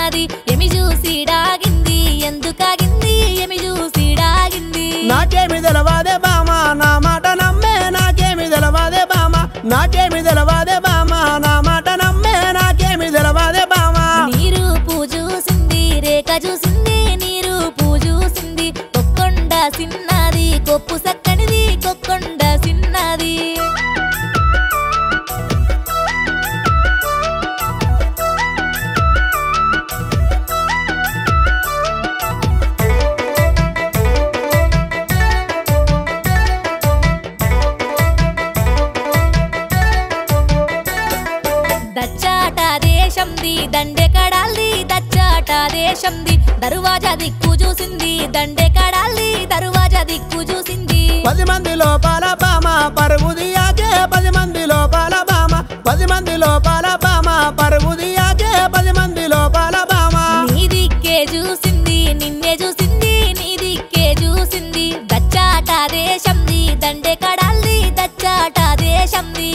సిన్నది ఎమి చూసి డాగింది ఎందుకాగింది ఎమి చూసి డాగింది నాకేమి తెలవాదే బామ నా మాట నమ్మే నాకేమి తెలవాదే బామ నాకేమి తెలవాదే బామ నా మాట నమ్మే నాకేమి తెలవాదే బామ నీరు పూజూసింది రేఖ చూసింది నీరు పూజూసింది కొక్కొండ సిన్నది కొప్పు సక్కనిది కొక్కొండ సిన్నది దచ్చాట దేశంది దండె కడాల్ది దచ్చాట దేశంది దరువాజా దిక్కు చూసింది దండె కడాల్ది దరువాజా దిక్కు చూసింది పది మంది లోపాల బామ పరుగు దియాకే పది మంది లోపాల బామ పది మంది లోపాల బామ పరుగు దియాకే పది మంది లోపాల బామ నీ దిక్కే చూసింది నిన్నే చూసింది నీ దిక్కే చూసింది దచ్చాట దేశంది దండె కడాల్ది దచ్చాట దేశంది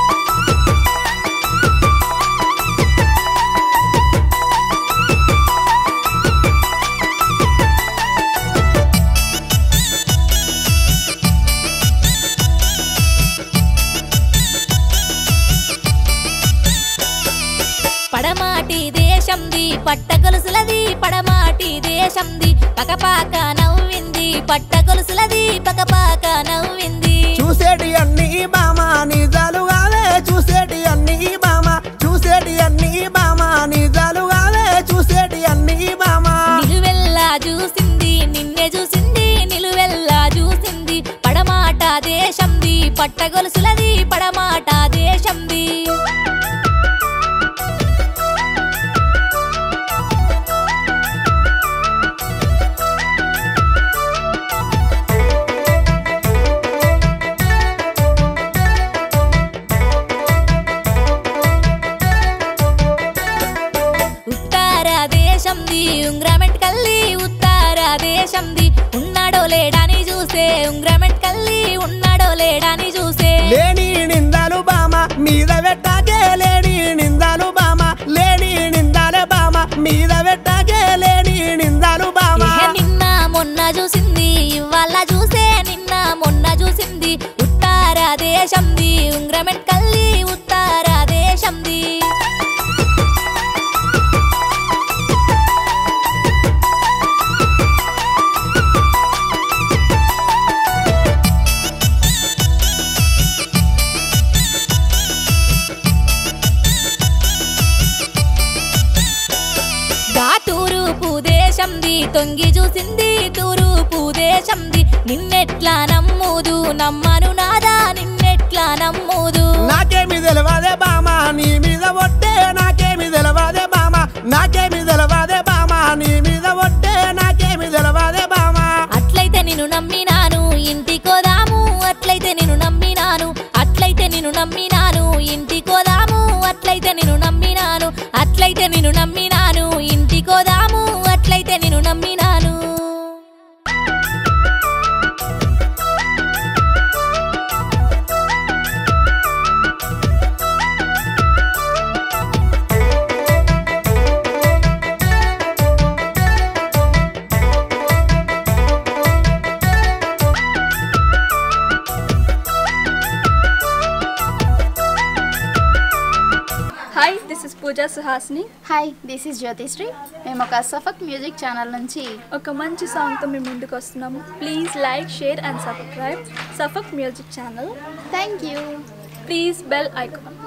పడమాటి దేశంది పట్ట గొలుసులది పడమాటి దేశంది పకపాక నవ్వింది పట్ట గొలుసులది పకపాక నవ్వింది చూసేటి అన్ని బామ నిజాలు కావే చూసేటి అన్ని బామ చూసేటి అన్ని బామ నిజాలు కావే చూసేటి అన్ని బామ నిలువెల్లా చూసింది నిన్నే చూసింది నిలువెల్లా చూసింది పడమాట దేశంది పట్ట గొలుసులది పడమాట దేశంది ఉత్తర దేశంది ఉంగ్రమెట్ కల్లి ఉత్తర దేశంది ఉన్నాడో లేడాని చూసే ఉంగ్రమెట్ కల్లి ఉన్నాడో లేడాని చూసే లేని నిందాలు బామ మీద పెట్టాకే లేని నిందాలు బామ లేని నిందాలే బామ మీద పెట్టాకే లేని నిందాలు బామ ఇహ నిన్న మొన్న చూసింది ఇవాళ చూసే నిన్న మొన్న చూసింది ఉత్తర దేశంది ఉంగ్రమెట్ కల్లి ఉత్తర దేశంది గా తూరుపు దేశంది తొంగి చూసింది తూరుపు దేశంది నిన్నెట్లా నమ్ముదు నమ్మను నాదా నిన్నెట్లా నమ్ముదు నాకేమి తెలవాదే బామ నీ మీద ఒట్టే నాకేమి తెలవాదే బామ నాకేమి తెలవాదే బామ నీ మీద ఒట్టే నాకేమి తెలవాదే బామ అట్లయితే నిన్ను నమ్మినాను ఇంటికోదాము అట్లయితే నిన్ను నమ్మినాను అట్లయితే నిన్ను నమ్మినాను ఇంటికోదాము అట్లయితే నిన్ను నమ్మినాను అట్లయితే నిన్ను నమ్మినాను ఇంటికోదాము అట్లయితే నిన్ను నమ్మినాను hi this is Pooja Suhasini hi this is Jyothishree మేము ఒక సఫక్ మ్యూజిక్ ఛానల్ నుంచి ఒక మంచి సాంగ్తో మేము ముందుకు వస్తున్నాము please like share and subscribe సఫక్ music channel thank you please bell icon